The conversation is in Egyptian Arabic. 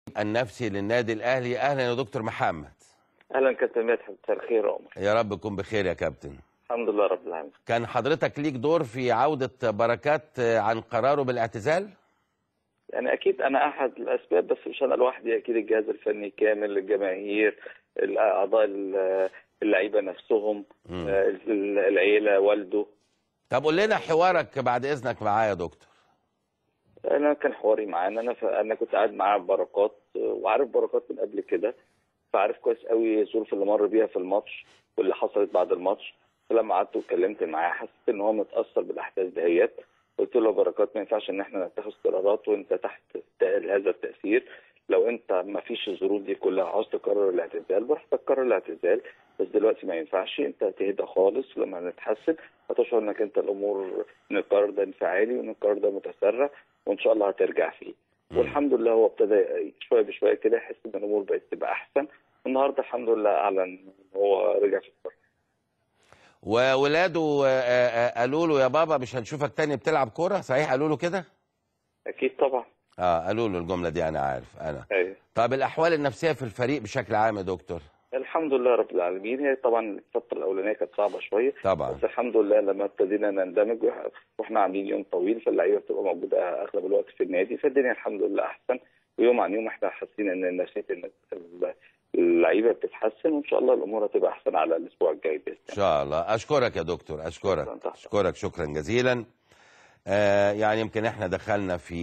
النفسي للنادي الاهلي اهلا يا دكتور محمد اهلا كابتن مدحت مساء الخير يا عمر يا رب تكون بخير يا كابتن الحمد لله رب العالمين كان حضرتك ليك دور في عودة بركات عن قراره بالاعتزال يعني اكيد انا احد الاسباب بس مش انا لوحدي اكيد الجهاز الفني كامل الجماهير الاعضاء اللعيبه نفسهم مم. آه، العيله والده طب قول لنا حوارك بعد اذنك معايا يا دكتور انا كان حواري معاه ان انا ف... انا كنت قاعد معاه بركات آه، وعارف بركات من قبل كده فعارف كويس قوي الظروف اللي مر بيها في الماتش واللي حصلت بعد الماتش فلما قعدت واتكلمت معاه حسيت ان هو متاثر بالاحداث دهيت قلت له بركات ما ينفعش ان احنا نتخذ قرارات وانت تحت هذا التاثير لو انت ما فيش الظروف دي كلها عاوز تقرر الاعتزال براحتك قرر الاعتزال بس دلوقتي ما ينفعش انت تهدى خالص لما نتحسن هتشعر انك انت الامور ان القرار ده انفعالي وان القرار ده متسرع وان شاء الله هترجع فيه مم. والحمد لله هو ابتدى شويه بشويه كده يحس ان الامور بقت تبقى احسن والنهارده الحمد لله اعلن ان هو رجع في القرار وولاده آه، آه، قالوا له يا بابا مش هنشوفك تاني بتلعب كوره صحيح قالوا له كده اكيد طبعا اه قالوا له الجمله دي انا عارف انا ايوه طب الاحوال النفسيه في الفريق بشكل عام يا دكتور الحمد لله رب العالمين هي طبعا الفتره الاولانيه كانت صعبه شويه طبعا بس الحمد لله لما ابتدينا نندمج وإح- واحنا عاملين يوم طويل فاللعيبه بتبقى موجوده اغلب الوقت في النادي فالدنيا الحمد لله احسن ويوم عن يوم احنا حاسين ان نفسيه الناس- اللعيبه بتتحسن وان شاء الله الامور هتبقى احسن على الاسبوع الجاي باذن ان شاء الله اشكرك يا دكتور اشكرك شكراً تحت. اشكرك شكرا جزيلا آه يعني يمكن احنا دخلنا في